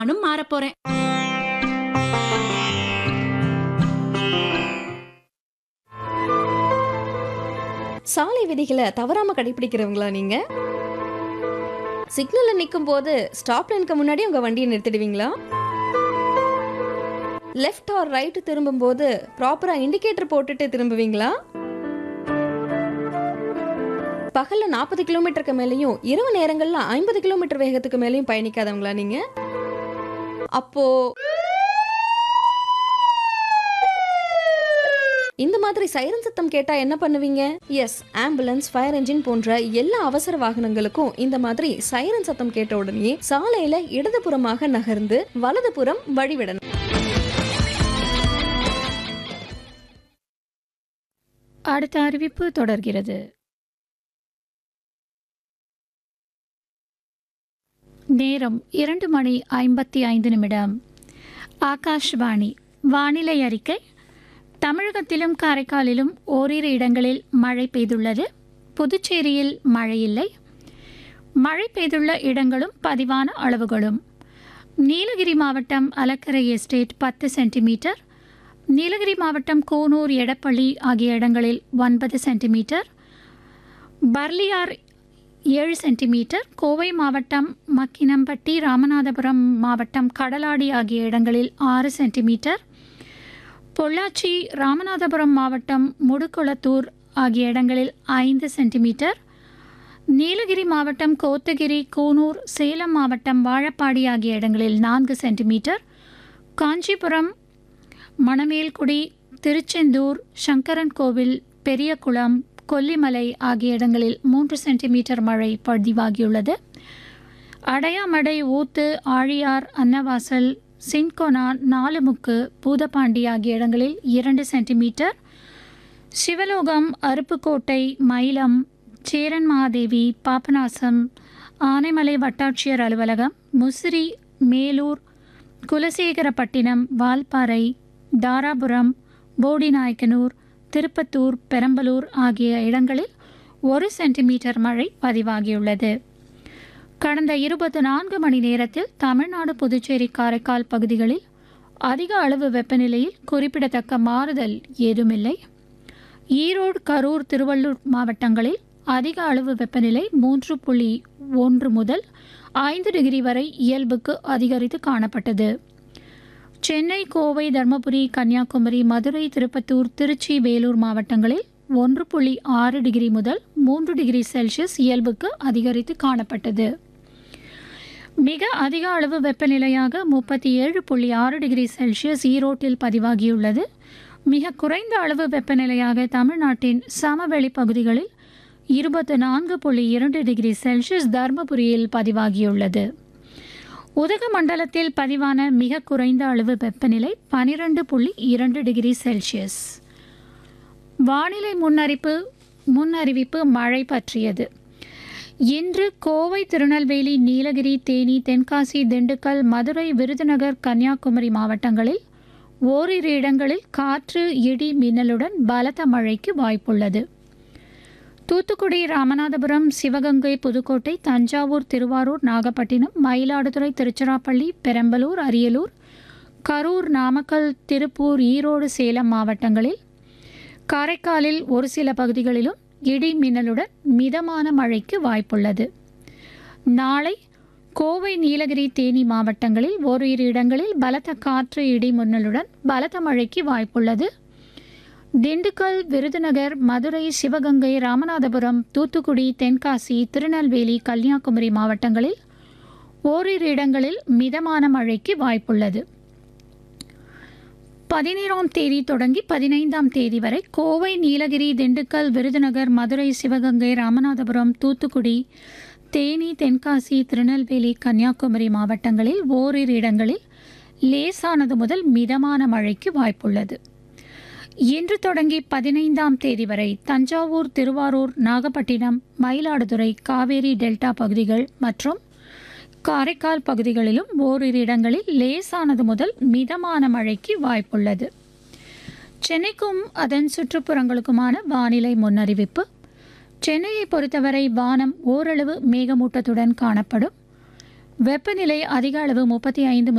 நானும் மாறப் போறேன் சாலை விதிகளை தவறாம கடைபிடிக்கிறவங்களா நீங்க சிக்னல்ல நிற்கும் போது ஸ்டாப் லைனுக்கு முன்னாடி உங்க வண்டியை நிறுத்திடுவீங்களா லெஃப்ட் ஆர் ரைட் திரும்பும் போது ப்ராப்பரா இண்டிகேட்டர் போட்டுட்டு திரும்புவீங்களா பகல்ல நாற்பது கிலோமீட்டருக்கு மேலேயும் இரவு நேரங்கள்ல ஐம்பது கிலோமீட்டர் வேகத்துக்கு மேலேயும் பயணிக்காதவங்களா நீங்க அப்போ இந்த மாதிரி சைரன் சத்தம் கேட்டா என்ன பண்ணுவீங்க எஸ் ஆம்புலன்ஸ் ஃபயர் என்ஜின் போன்ற எல்லா அவசர வாகனங்களுக்கும் இந்த மாதிரி சைரன் சத்தம் கேட்ட உடனே சாலையில இடதுபுறமாக நகர்ந்து வலதுபுறம் வழிவிடணும் அடுத்த அறிவிப்பு தொடர்கிறது நேரம் இரண்டு மணி ஐம்பத்தி ஐந்து நிமிடம் ஆகாஷ்வாணி வானிலை அறிக்கை தமிழகத்திலும் காரைக்காலிலும் ஓரிரு இடங்களில் மழை பெய்துள்ளது புதுச்சேரியில் மழை இல்லை மழை பெய்துள்ள இடங்களும் பதிவான அளவுகளும் நீலகிரி மாவட்டம் அலக்கரை எஸ்டேட் பத்து சென்டிமீட்டர் நீலகிரி மாவட்டம் கோனூர் எடப்பள்ளி ஆகிய இடங்களில் ஒன்பது சென்டிமீட்டர் பர்லியார் ஏழு சென்டிமீட்டர் கோவை மாவட்டம் மக்கினம்பட்டி ராமநாதபுரம் மாவட்டம் கடலாடி ஆகிய இடங்களில் ஆறு சென்டிமீட்டர் பொள்ளாச்சி ராமநாதபுரம் மாவட்டம் முடுக்குளத்தூர் ஆகிய இடங்களில் ஐந்து சென்டிமீட்டர் நீலகிரி மாவட்டம் கோத்தகிரி கூனூர் சேலம் மாவட்டம் வாழப்பாடி ஆகிய இடங்களில் நான்கு சென்டிமீட்டர் காஞ்சிபுரம் மணமேல்குடி திருச்செந்தூர் சங்கரன் கோவில் பெரியகுளம் கொல்லிமலை ஆகிய இடங்களில் மூன்று சென்டிமீட்டர் மழை பதிவாகியுள்ளது அடையாமடை ஊத்து ஆழியார் அன்னவாசல் சின்கொனா நாலுமுக்கு பூதப்பாண்டி ஆகிய இடங்களில் இரண்டு சென்டிமீட்டர் சிவலோகம் அருப்புக்கோட்டை மயிலம் சேரன்மாதேவி பாபநாசம் ஆனைமலை வட்டாட்சியர் அலுவலகம் முசிறி மேலூர் குலசேகரப்பட்டினம் வால்பாறை தாராபுரம் போடிநாயக்கனூர் திருப்பத்தூர் பெரம்பலூர் ஆகிய இடங்களில் ஒரு சென்டிமீட்டர் மழை பதிவாகியுள்ளது கடந்த இருபத்தி நான்கு மணி நேரத்தில் தமிழ்நாடு புதுச்சேரி காரைக்கால் பகுதிகளில் அதிக அளவு வெப்பநிலையில் குறிப்பிடத்தக்க மாறுதல் ஏதுமில்லை ஈரோடு கரூர் திருவள்ளூர் மாவட்டங்களில் அதிக அளவு வெப்பநிலை மூன்று புள்ளி ஒன்று முதல் ஐந்து டிகிரி வரை இயல்புக்கு அதிகரித்து காணப்பட்டது சென்னை கோவை தர்மபுரி கன்னியாகுமரி மதுரை திருப்பத்தூர் திருச்சி வேலூர் மாவட்டங்களில் ஒன்று புள்ளி ஆறு டிகிரி முதல் மூன்று டிகிரி செல்சியஸ் இயல்புக்கு அதிகரித்து காணப்பட்டது மிக அதிக அளவு வெப்பநிலையாக முப்பத்தி ஏழு புள்ளி ஆறு டிகிரி செல்சியஸ் ஈரோட்டில் பதிவாகியுள்ளது மிக குறைந்த அளவு வெப்பநிலையாக தமிழ்நாட்டின் சமவெளி பகுதிகளில் இருபத்து நான்கு புள்ளி இரண்டு டிகிரி செல்சியஸ் தர்மபுரியில் பதிவாகியுள்ளது உதகமண்டலத்தில் பதிவான மிக குறைந்த அளவு வெப்பநிலை பனிரெண்டு புள்ளி இரண்டு டிகிரி செல்சியஸ் வானிலை முன்னறிப்பு முன்னறிவிப்பு மழை பற்றியது இன்று கோவை திருநெல்வேலி நீலகிரி தேனி தென்காசி திண்டுக்கல் மதுரை விருதுநகர் கன்னியாகுமரி மாவட்டங்களில் ஓரிரு இடங்களில் காற்று இடி மின்னலுடன் பலத்த மழைக்கு வாய்ப்புள்ளது தூத்துக்குடி ராமநாதபுரம் சிவகங்கை புதுக்கோட்டை தஞ்சாவூர் திருவாரூர் நாகப்பட்டினம் மயிலாடுதுறை திருச்சிராப்பள்ளி பெரம்பலூர் அரியலூர் கரூர் நாமக்கல் திருப்பூர் ஈரோடு சேலம் மாவட்டங்களில் காரைக்காலில் ஒரு சில பகுதிகளிலும் இடி மின்னலுடன் மிதமான மழைக்கு வாய்ப்புள்ளது நாளை கோவை நீலகிரி தேனி மாவட்டங்களில் ஓரிரு இடங்களில் பலத்த காற்று இடி மின்னலுடன் பலத்த மழைக்கு வாய்ப்புள்ளது திண்டுக்கல் விருதுநகர் மதுரை சிவகங்கை ராமநாதபுரம் தூத்துக்குடி தென்காசி திருநெல்வேலி கன்னியாகுமரி மாவட்டங்களில் ஓரிரு இடங்களில் மிதமான மழைக்கு வாய்ப்புள்ளது பதினேழாம் தேதி தொடங்கி பதினைந்தாம் தேதி வரை கோவை நீலகிரி திண்டுக்கல் விருதுநகர் மதுரை சிவகங்கை ராமநாதபுரம் தூத்துக்குடி தேனி தென்காசி திருநெல்வேலி கன்னியாகுமரி மாவட்டங்களில் ஓரிரு இடங்களில் லேசானது முதல் மிதமான மழைக்கு வாய்ப்புள்ளது இன்று தொடங்கி பதினைந்தாம் தேதி வரை தஞ்சாவூர் திருவாரூர் நாகப்பட்டினம் மயிலாடுதுறை காவேரி டெல்டா பகுதிகள் மற்றும் காரைக்கால் பகுதிகளிலும் ஓரிரு இடங்களில் லேசானது முதல் மிதமான மழைக்கு வாய்ப்புள்ளது சென்னைக்கும் அதன் சுற்றுப்புறங்களுக்குமான வானிலை முன்னறிவிப்பு சென்னையை பொறுத்தவரை வானம் ஓரளவு மேகமூட்டத்துடன் காணப்படும் வெப்பநிலை அதிக அளவு முப்பத்தி ஐந்து